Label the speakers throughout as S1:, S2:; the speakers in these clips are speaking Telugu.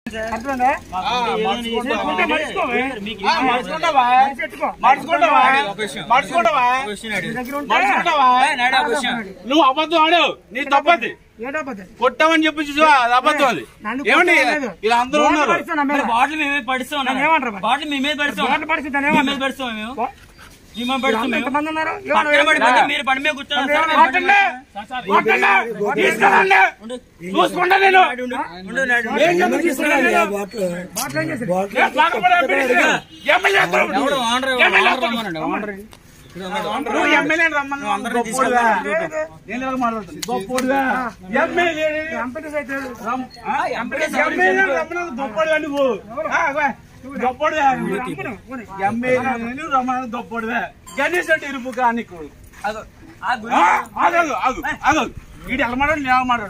S1: అర్థమైందా? చేసుకుంటే మర్చిపోవే.
S2: మడుచుకుంటావా
S1: మర్చి పెట్టుకో.
S2: మడుచుకుంటావా మడుచుకుంటావా
S1: నీ దగ్గర ఉంటే
S2: మడుచుకుంటావా నువ్వు అబద్ధం ఆడావు నీ తప్పది
S1: ఏటో పద్ధతి.
S2: కొట్టామని చెప్పి చూసా అది అబద్ధం అది
S1: నన్ను
S2: ఏమండి
S1: కొట్టలేదు.
S2: ఇలా అందరూ
S1: బాటిల్
S2: ఉన్నారు
S1: పడిస్తే నా మీద.
S3: బాటిల్ మేమే పడిస్తాం
S1: నన్ను ఏమంటారు మరి?
S3: బాటిల్ మేమే పడిస్తాం
S1: బాటిల్ పడిస్తే దాన్ని
S3: మేమే
S1: ఏమంటారు?
S3: పడిస్తాం మేము
S1: ఓ,
S3: మేమే పడిస్తాం
S1: వీళ్ళంతా
S3: మేము
S1: ఎంతమంది ఉన్నారు?
S3: పక్కన
S1: ఏమన్నా
S3: పడి పోతే మీరు పడి మీద కూర్చోండి సార్, నేను పడి
S2: కొట్టండి. కొట్టండి. తీసుకురండి. చూసుకుంటా నేను ఏం చెప్పి తీసుకురా నేను?
S1: బాటిల్ ఏం చేశారు?
S2: నేను పక్కపడి ఎంపీడీ. ఎమ్మెల్యే వస్తాడు.
S3: ఎవడు ఓనర్
S2: ఎమ్మెల్యే
S3: ఓనర్
S2: వస్తాడు.
S3: రమ్మనండి, ఓనర్
S2: నువ్వు ఎమ్మెల్యే రమ్మని గొప్పోడివా? నేను ఇలా మాట్లాడుతాను. గొప్పోడివా? ఎమ్మెల్యే
S1: ఎంపీటీస్ అయితే ఏడు.
S2: రమ్- ఆ, ఎమ్మెల్యే ఎమ్మెల్యే రమ్మని గొప్పోడివా నువ్వు? ఆ, వా. గొప్పోడివా? ఎమ్మెల్యే రమ్మని గొప్పోడివా? గణేష్ అంటే ఇరుపు కా నీకు
S3: అగో, ఆ గురి-
S2: ఆ, ఆగదు, ఆగు, ఆగదు. వీడు ఎలా మాట్లాడు నేను ఎలా మాట్లాడు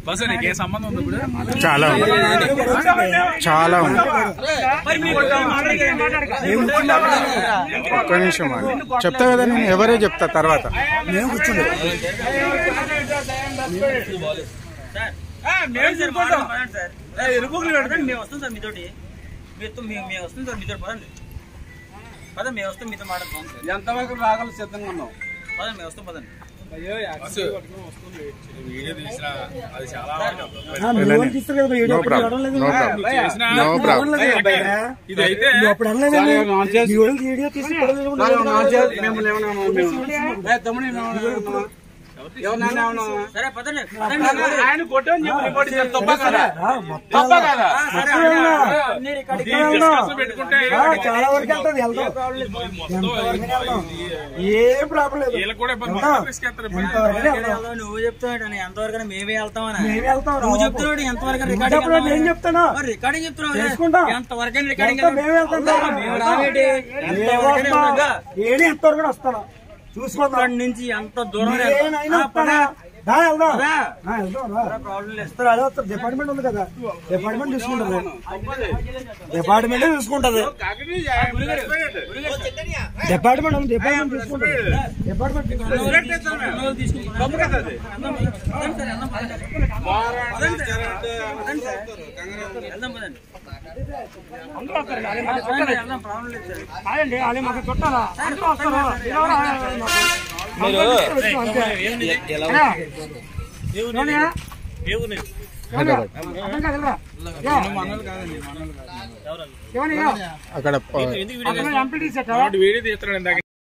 S4: చాలా ఉంది చాలా ఉంది
S3: మరి మీరు మాట్లాడక
S4: ఒక్క నిమిషం ఆగు. చెప్తా కదా నేను ఎవరే చెప్తా తర్వాత
S2: ఆ, మేము తిరుగుతాం.
S3: సార్
S2: ఏ, ఇరుపుకులు పెడతాం.
S3: పదండి, మేము వస్తాం సార్ మీతోటి మీతో మేము మేము వస్తాం సార్ మీతో పదండి పదండి మేము వస్తాం మీతో మాట్లాడతాం సార్
S2: ఎంతవరకు రాగలు సిద్ధంగా ఉన్నావు
S3: పదండి మేము వస్తాం పదండి
S4: no problem no problem no problem
S3: సరే పదండి పదండి
S2: ఆయన కొట్టని చెప్పి రిపోర్ట్ చేస్తే తప్ప కదా తప్ప కదా
S3: మీరు ఇక్కడికి
S2: పెట్టుకుంటే
S1: చాలా వరకు వెళ్తుంది వెళ్తాం ఏ ప్రాబ్లం లేదు ఎంతవరకైనా వెళ్తాం.
S3: నువ్వు చెప్తావు ఎంతవరకు మేమే వెళ్తామని
S1: మేమే వెళ్తాం రా
S3: నువ్వు
S1: బాబు.
S3: చెప్తున్నాడు ఎంతవరకు
S1: నువ్వు
S3: రికార్డింగ్
S1: చెప్పలేదు, నేను చెప్తాను.
S3: మరి రికార్డింగ్ చెప్తున్నావు
S1: చేసుకుంటాం.
S3: ఎంతవరకు రికార్డింగ్
S1: వెళ్తాం, మేమే వెళ్తాం రా.
S3: మేము రావేటి
S1: ఏ
S3: ఎంతవరకు
S1: వస్తా? ఏడి ఎంతవరకు వస్తాను చూసుకుందాం
S3: ఇక్కడి నుంచి ఎంత దూరం
S1: నేనైనా వస్తానా? దా, వెళ్దాం.
S3: రా.
S1: ఆ, వెళ్దాం, రా.
S3: ప్రాబ్లం లేదు
S1: వస్తారు, అదే వస్తారు. డిపార్ట్మెంట్ ఉంది కదా డిపార్ట్మెంట్ చూసుకుంటది డిపార్ట్మెంట్ చూసుకుంటది డిపార్ట్మెంట్ ఉంది డిపార్ట్మెంట్ చూసుకుంటది డిపార్ట్మెంట్
S3: వెళ్దాం పదండి
S1: అందరూ వస్తారు, అదే మాకు
S3: పదండి,
S1: చుట్టాలే.
S3: వెళ్దాం ప్రాబ్లం లేదు సార్
S1: కాదండి అదే మాకు చుట్టాలా అందరూ వస్తారు ఎవరు? అందరూ వచ్చి అంతే. అన్నా, ఏమయ్యా? ఏమయ్యా? అర్థం కాదురా. యా. ఏమయ్యా?
S4: అక్కడ ప-
S1: అతను ఎంపీటీ సెట్